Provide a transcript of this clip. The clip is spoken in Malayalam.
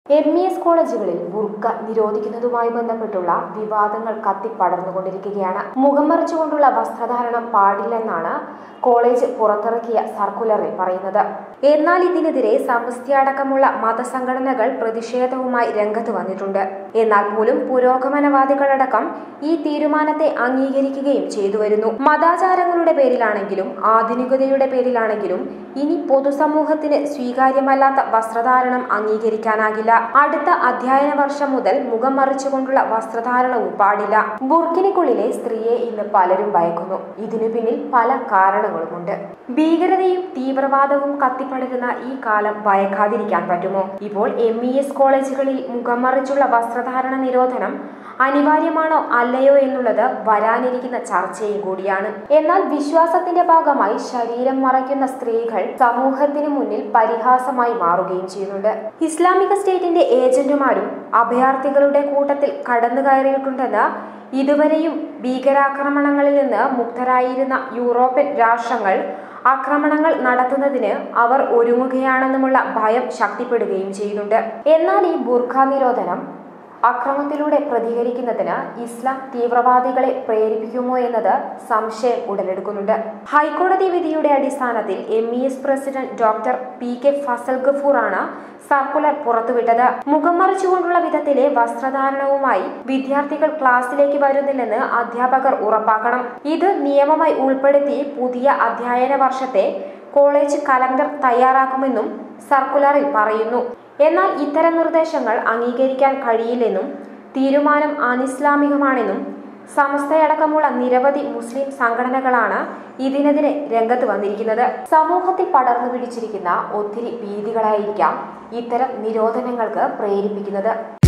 എം ഇ എസ് കോളേജുകളിൽ ബുർക്ക നിരോധിക്കുന്നതുമായി ബന്ധപ്പെട്ടുള്ള വിവാദങ്ങൾ കത്തിപ്പടർന്നുകൊണ്ടിരിക്കുകയാണ് മുഖം മറിച്ചുകൊണ്ടുള്ള വസ്ത്രധാരണം പാടില്ലെന്നാണ് കോളേജ് പുറത്തിറക്കിയ സർക്കുലറിൽ പറയുന്നത് എന്നാൽ ഇതിനെതിരെ സമസ്തയടക്കമുള്ള മതസംഘടനകൾ പ്രതിഷേധവുമായി രംഗത്ത് വന്നിട്ടുണ്ട് എന്നാൽ പോലും പുരോഗമനവാദികളടക്കം ഈ തീരുമാനത്തെ അംഗീകരിക്കുകയും ചെയ്തു വരുന്നു മതാചാരങ്ങളുടെ പേരിലാണെങ്കിലും ആധുനികതയുടെ പേരിലാണെങ്കിലും ഇനി പൊതുസമൂഹത്തിന് സ്വീകാര്യമല്ലാത്ത വസ്ത്രധാരണം അംഗീകരിക്കാനാകില്ല അടുത്ത അധ്യയന വർഷം മുതൽ മുഖം മറിച്ചുകൊണ്ടുള്ള വസ്ത്രധാരണവും പാടില്ല ബുർക്കിനിക്കുള്ളിലെ സ്ത്രീയെ ഇന്ന് പലരും ഭയക്കുന്നു ഇതിനു പിന്നിൽ പല കാരണങ്ങളുമുണ്ട് ഭീകരതയും തീവ്രവാദവും കത്തിപ്പടരുന്ന ഈ കാലം ഭയക്കാതിരിക്കാൻ പറ്റുമോ ഇപ്പോൾ എം ഇ എസ് കോളേജുകളിൽ മുഖം മറിച്ചുള്ള വസ്ത്രധാരണ നിരോധനം അനിവാര്യമാണോ അല്ലയോ എന്നുള്ളത് വരാനിരിക്കുന്ന ചർച്ചയും കൂടിയാണ് എന്നാൽ വിശ്വാസത്തിന്റെ ഭാഗമായി ശരീരം മറയ്ക്കുന്ന സ്ത്രീകൾ സമൂഹത്തിന് മുന്നിൽ പരിഹാസമായി മാറുകയും ചെയ്യുന്നുണ്ട് ഇസ്ലാമിക സ്റ്റേറ്റിന്റെ ഏജന്റുമാരും അഭയാർത്ഥികളുടെ കൂട്ടത്തിൽ കടന്നു കയറിയിട്ടുണ്ടെന്ന് ഇതുവരെയും ഭീകരാക്രമണങ്ങളിൽ നിന്ന് മുക്തരായിരുന്ന യൂറോപ്യൻ രാഷ്ട്രങ്ങൾ ആക്രമണങ്ങൾ നടത്തുന്നതിന് അവർ ഒരുങ്ങുകയാണെന്നുമുള്ള ഭയം ശക്തിപ്പെടുകയും ചെയ്യുന്നുണ്ട് എന്നാൽ ഈ ബുർഖ നിരോധനം അക്രമത്തിലൂടെ പ്രതികരിക്കുന്നതിന് ഇസ്ലാം തീവ്രവാദികളെ പ്രേരിപ്പിക്കുമോ എന്നത് സംശയം ഉടലെടുക്കുന്നുണ്ട് ഹൈക്കോടതി വിധിയുടെ അടിസ്ഥാനത്തിൽ M E S president doctor P K Fazal Gafoor ആണ് സർക്കുലർ പുറത്തുവിട്ടത് മുഖം മറിച്ചുകൊണ്ടുള്ള വിധത്തിലെ വസ്ത്രധാരണവുമായി വിദ്യാർത്ഥികൾ ക്ലാസ്സിലേക്ക് വരുന്നില്ലെന്ന് അധ്യാപകർ ഉറപ്പാക്കണം ഇത് നിയമമായി ഉൾപ്പെടുത്തി പുതിയ അധ്യയന വർഷത്തെ കോളേജ് കലണ്ടർ തയ്യാറാക്കുമെന്നും സർക്കുലറിൽ പറയുന്നു എന്നാൽ ഇത്തരം നിർദ്ദേശങ്ങൾ അംഗീകരിക്കാൻ കഴിയില്ലെന്നും തീരുമാനം അനിസ്ലാമികമാണെന്നും സമസ്തയടക്കമുള്ള നിരവധി മുസ്ലിം സംഘടനകളാണ് ഇതിനെതിരെ രംഗത്ത് വന്നിരിക്കുന്നത് സമൂഹത്തിൽ പടർന്നു പിടിച്ചിരിക്കുന്ന ഒത്തിരി ഭീതികളായിരിക്കാം ഇത്തരം നിരോധനങ്ങൾക്ക് പ്രേരിപ്പിക്കുന്നത്